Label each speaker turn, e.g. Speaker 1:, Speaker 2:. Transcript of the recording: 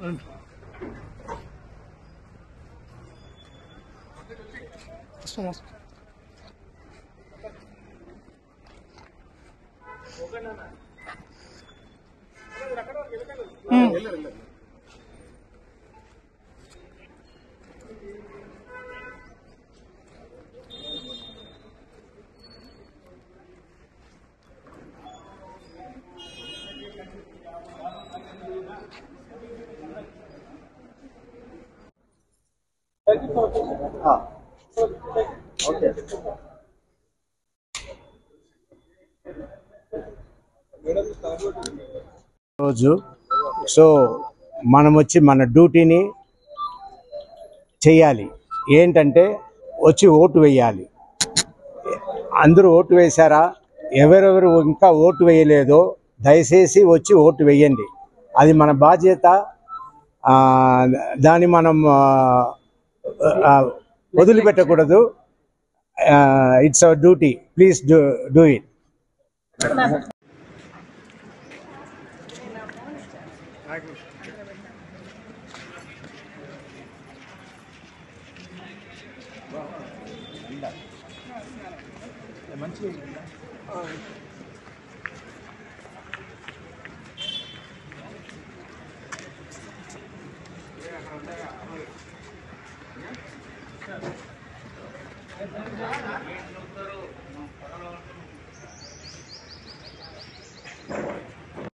Speaker 1: వస్తాం వస్తాం
Speaker 2: రోజు సో మనం వచ్చి మన డ్యూటీని చేయాలి ఏంటంటే వచ్చి ఓటు వేయాలి అందరూ ఓటు వేశారా ఎవరెవరు ఇంకా ఓటు వేయలేదో దయచేసి వచ్చి ఓటు వేయండి అది మన బాధ్యత ఆ, దాన్ని మనం ఆ, ఆ, వదిలిపెట్టకూడదు it's our duty please do do it